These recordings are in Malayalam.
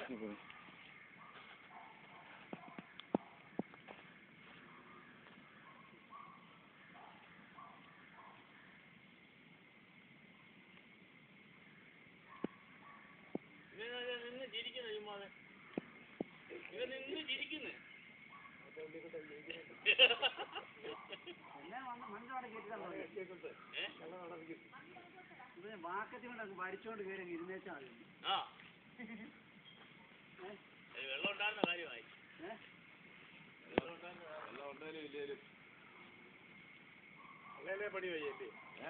നിന്ന് ചിരിക്കുന്നു ചുമ്മാതെ ഇവൻ നിന്ന് ചിരിക്കുന്നു എല്ലാം വന്ന് മണ്ണോടെ കേട്ടിട്ടാ ഏ? ഇവന് വാക്കത്തി കൊണ്ട് അങ്ങ് വടിച്ചോണ്ട് കയറി അങ്ങ് ഇരുന്നേച്ചാ മതി ആ ഏ? ഏയ് വെള്ളം ഉണ്ടായിരുന്ന കാര്യമായി ഏ? വെള്ളം ഉണ്ടായിരുന്ന എല്ലാം ഉണ്ടേലും ഇല്ലേലും അല്ലേ പണി വയ്യല്ലേ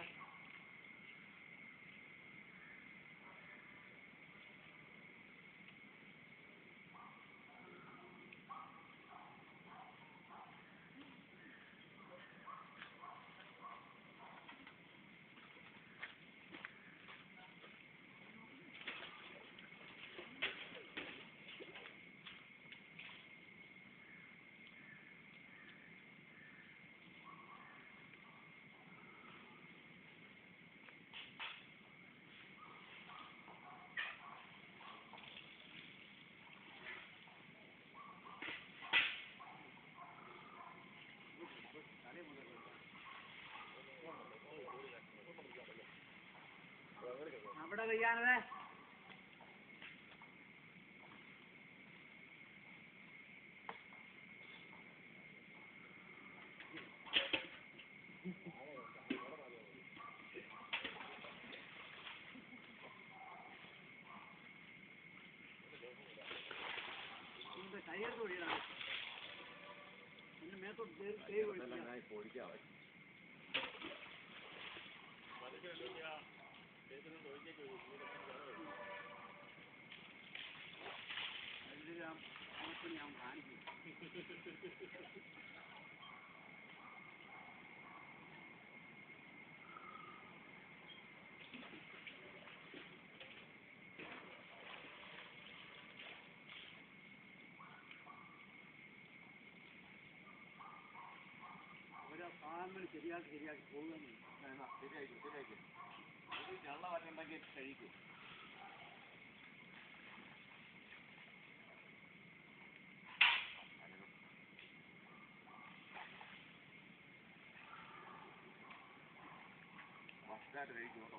അവിടെ പെയ്യാനേ കയ്യെടുത്ത് ഒഴിയണം എന്റെ മേത്തോട്ട് കയറി കൈ ഒഴിക്കുക പൊടിക്കാം അതിലൊരു ആ ഉണക്കണി ഞാൻ കാണിക്കും ഓരോ ഭാഗങ്ങൾ ശരിയാക്കി ശരിയാക്കി പോകുന്നു ശരിയായിരിക്കും ശരിയായിരിക്കും ഇത് ചള്ള വരണ്ടാക്കി കഴിക്കും മസ്റ്റായിട്ട് കഴിക്കും കേട്ടോ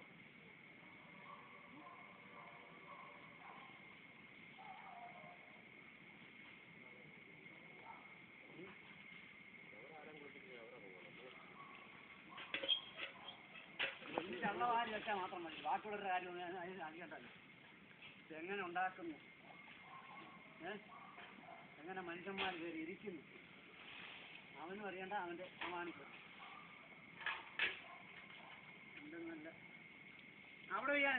ഈ ചള്ളവാരി വെച്ചാൽ മാത്രം മതി ബാക്കിയുള്ളവരുടെ കാര്യം ഒന്നും അതിന് അറിയണ്ടല്ലോ ഇതെങ്ങനെ ഉണ്ടാക്കുന്നു ഏ എങ്ങനെ മനുഷ്യന്മാർ കയറി ഇരിക്കുന്നു അവനും അറിയണ്ട അവന്റെ പ്രമാണിക്കും എന്തെന്നല്ല അവിടെ ചെയ്യാൻ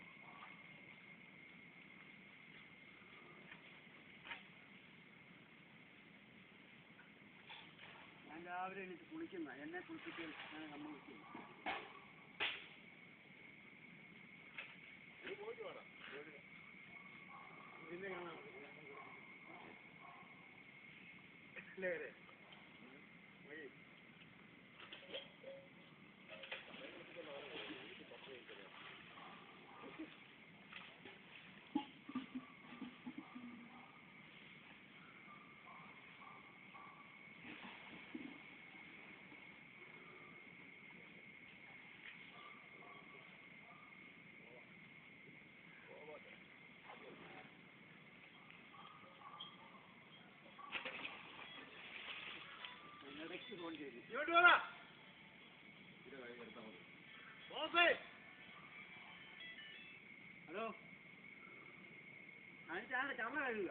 ഞാൻ രാവിലെ എണീറ്റ് കുളിക്കുന്ന എന്നെ കുളിച്ചിട്ട് ഞാൻ സമ്മതിക്കുന്നു പിന്നെ കാണാം ഇടയ്ക്ക് ഫോൺ ചെയ്തു ഇങ്ങോട്ട് വാടാ ഇത് കഴിഞ്ഞ് എടുത്താൽ മതി ബോസേ ഹലോ അതിന്റെ ചമ്മ കഴുകുക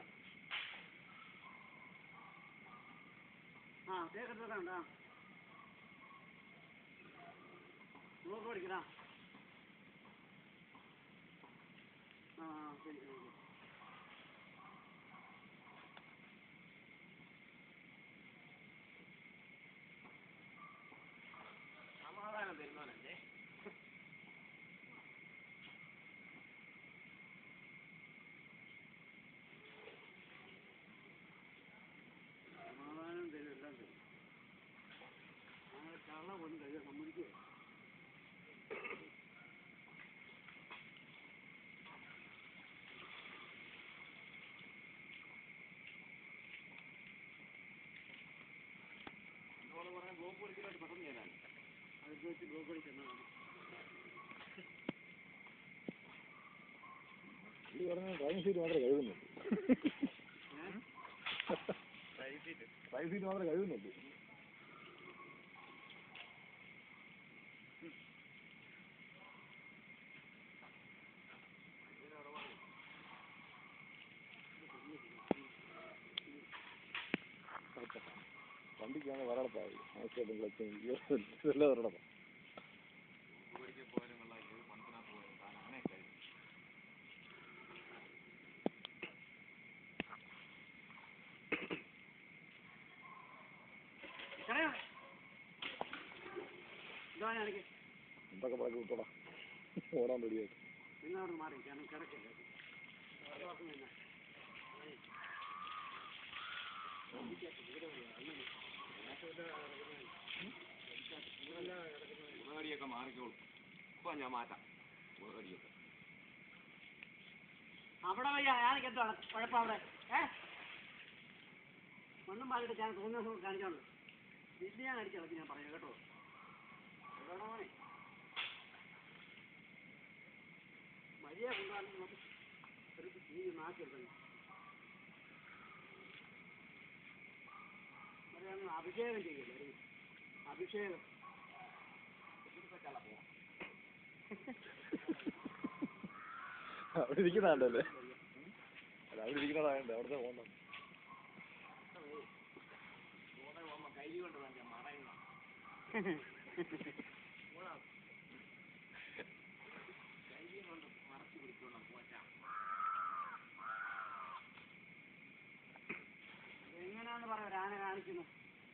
ആ തേക്കണ്ട ആ നോക്ക് പഠിക്കണ ആ ആ, ശരി ശരി ശരി. സമാധാനം തരുന്നവനല്ലേ സമാധാനം തരും എല്ലാം തരും ആ ചള്ള പോലും കഴിയാൻ സമ്മതിക്കുക ബ്ലോക്ക് പൊടിക്കാനായിട്ട് പെട്ടെന്ന് ചെയ്യാനാണ് അത് വെച്ച് ബ്ലോക്ക് അടി ചെന്നതാണ് ഈ പറഞ്ഞ ഡ്രൈവിംഗ് സീറ്റ് മാത്രമേ കഴുകുന്നുള്ളൂ ഡ്രൈവിംഗ് സീറ്റ് മാത്രമേ കഴുകുന്നുള്ളൂ വണ്ടിക്കാണ് വരടപ്പായി ആവശ്യമായിട്ടും ക്ലച്ച് എല്ലാം വരടപ്പാ പൊടിക്ക് പോയാലും കൊള്ളാം ഏത് പണത്തിനകത്ത് പോയാലും താൻ അങ്ങനെ കഴിയും കടയാ ഇതാ എനിക്ക് എന്തൊക്കെ പറഞ്ഞു വിട്ടോടാ ഓടാൻ റെഡിയായിട്ട് നിങ്ങളോട് മാറി കാരണം കിടക്കില്ല പിന്നെ ഉറകടിയൊക്കെ മാറിക്കോളും ഇപ്പൊ ഞാൻ മാറ്റാം ഉറകടിയൊക്കെ അവിടെ വയ്യ അയാൾക്ക് എന്താണ് കുഴപ്പം അവിടെ ഏ ഒന്നും പറഞ്ഞിട്ട് ഞാൻ തോന്നുന്ന ദിവസം കാണിച്ചോളൂ പിന്നെ ഞാൻ അടിച്ചത് ഞാൻ പറയാം കേട്ടോ എവിടെയാണോ മോനെ മര്യാദ കൊണ്ടുവന്ന് നമുക്ക് ഒരു തീ മാറ്റി എടുക്കണം പറയാന്ന് അഭിഷേകം ചെയ്യില്ല ഒരു അഭിഷേകം അവിടെ ഇരിക്കുന്നതാണ്ടല്ലേ അല്ല അവിടെ ഇരിക്കുന്നതായണ്ട് അവിടുത്തെ പോകണ്ട കൈ കൊണ്ട് വേണ്ട മറയുന്ന കൈ കൊണ്ട് മറച്ചു പിടിച്ചോണം പോറ്റാം എങ്ങനെയാന്ന് പറയാം ഒരു ആന കാണിക്കുന്നത്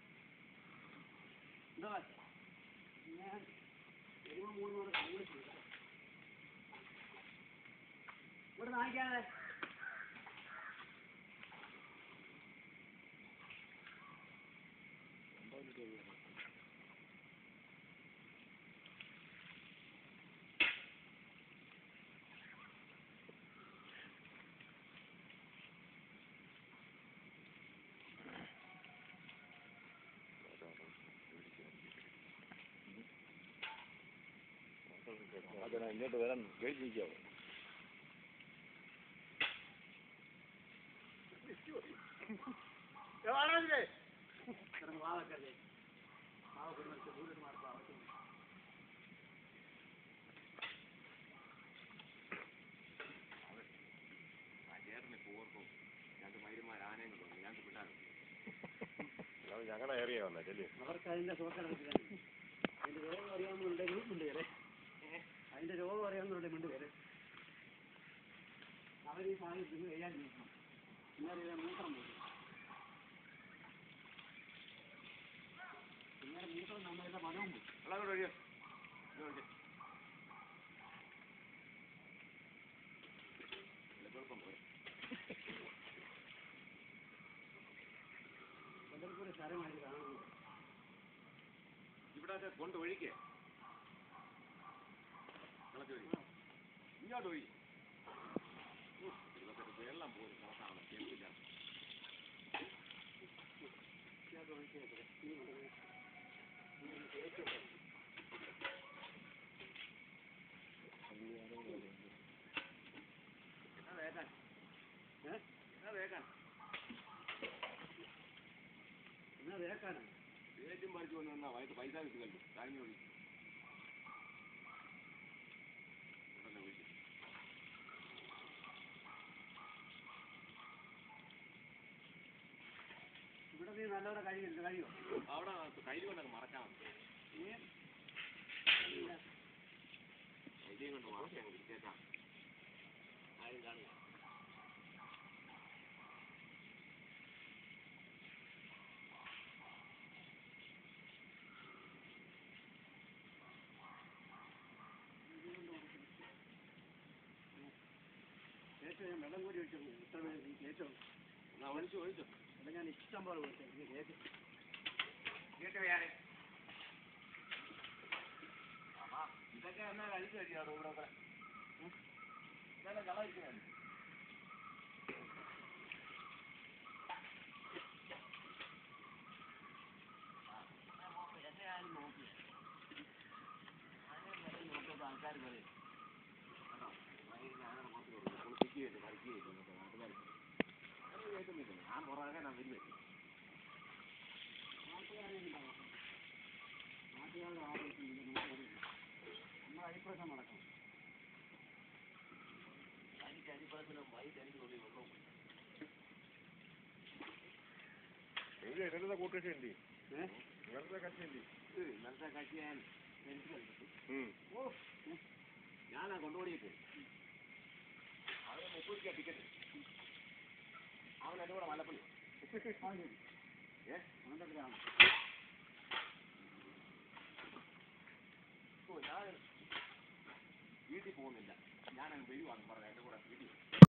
എന്താ ഞാൻ എരുമ മൂന്ന് കൂടെ കൂടി ചെയ്തു ഇവിടെ കാണിക്കാതെ അതിനാ ഇങ്ങോട്ട് വരാൻ പേടിച്ചിരിക്കാവോ കിടന്ന് വാവക്കല്ലേ വാവ കൊണ്ടുവച്ച് ദൂരം മാർക്കും ആവശ്യം ആ ചേട്ടന് പോർക്കും രണ്ട് മൈരുമാർ ആനയും കൊണ്ടുവന്നു ഞങ്ങൾക്ക് വിട്ടാലും അത് ഞങ്ങളുടെ ഏറിയ വന്നേ ചെല്ലി അവർക്ക് അതിന്റെ സോക്കടത്തിലാണ് അതിന്റെ രോഗം അറിയാവുന്നവരുടെ ഉണ്ട് വരെ അതിന്റെ രോഗം അറിയാവുന്നവരുടെ ഉണ്ട് വരെ അവർ ഈ സാധനം തിന്ന് കഴിയാൻ നോക്കണം എന്നാലും ഇതിനെ മൂത്രം വരും പിന്നെ മൂത്രം നമ്മളുടെ മനവും പോകും വെള്ളം കൂടെ ഒഴിയോ ഇത് ഒഴിച്ച്. എളുപ്പം പോയി പലർക്കും ഒരു സ്ഥലമായിട്ട് കാണുന്നു ഇവിടെയൊക്കെ കൊണ്ട് ഒഴിക്കേ വെള്ളത്തിൽ ഒഴി ഇങ്ങോട്ട് ഒഴി ഉഫ്, ഇതൊക്കെ വെള്ളം പോലും കണക്കാണ് കേൾക്കില്ല ഇതിനകത്ത് ഒഴിച്ചേക്ക്. ഇനി കൊണ്ടുപോയി. ഇനി ഇത് തേച്ചിട്ട്. എന്നാ വേക്കാൻ ഏ? എന്നാ വേക്കാൻ എന്നാ വേക്കാനാണ് തേച്ചും പറിച്ചു കൊണ്ട് വന്നാ വയസ്സ് പൈസ കിട്ടുകല്ലോ താങ്ങി ഒഴി ഉടനെ ഒഴിക്കും ഇവിടെ നീ നല്ലപോലെ കഴിയുന്നുണ്ട് കഴിയോ അവിടെ കൈ കൊണ്ടൊക്കെ മറക്കാൻ മതി നീ കൈ കൊണ്ട് മറക്കാൻ വിളിച്ചേക്കാം ആരും കാണില്ല തേച്ചോ ഞാൻ വെള്ളം കൂടി ഒഴിച്ചു ഇത്ര പേര് നീ തേച്ചോ എന്നാ ഒഴിച്ചു ഒഴിച്ചു അല്ല ഞാൻ ഇഷ്ടം പോലെ ഒഴിച്ചു നീ തേച്ച് കേട്ട് വേറെ ഇതൊക്കെ എന്നാ കഴിച്ചു കഴിയാടോ ഇവിടെ ഒക്കെ ഇതെല്ലാം കള കഴിക്കാൻ ഞാൻ പുറകെ ഞാൻ വരുവേ നാട്ടുകാരെ ഉണ്ടാവും നാട്ടുകാരുടെ ആവശ്യം നമ്മുടെ അഭിപ്രായം നടക്കണം എനിക്ക് അരിപ്പറത്തിനും വൈകിട്ട് എനിക്ക് തൊള്ളി വെള്ളവും എവിടെ ഇന്നലത്തെ കൂട്ടുകക്ഷി ഉണ്ട് ഏഹ് ഇന്നലത്തെ കക്ഷി ഉണ്ട് ഇന്നലത്തെ കക്ഷി ഞാൻ എനിക്ക് കളിച്ചു ഉം. ഓ ഞാനാ കൊണ്ടുപോയിട്ട് അവന് മുപ്പത് രൂപ ടിക്കറ്റ് അവൻ എൻ്റെ കൂടെ മലപ്പള്ളി ആ ശരി ഏ അവൻ്റെ ഗ്രാമം ഓ, ഞാൻ വീട്ടിൽ പോകുന്നില്ല ഞാനങ്ങ് വരുവാന്ന് പറഞ്ഞു എൻ്റെ കൂടെ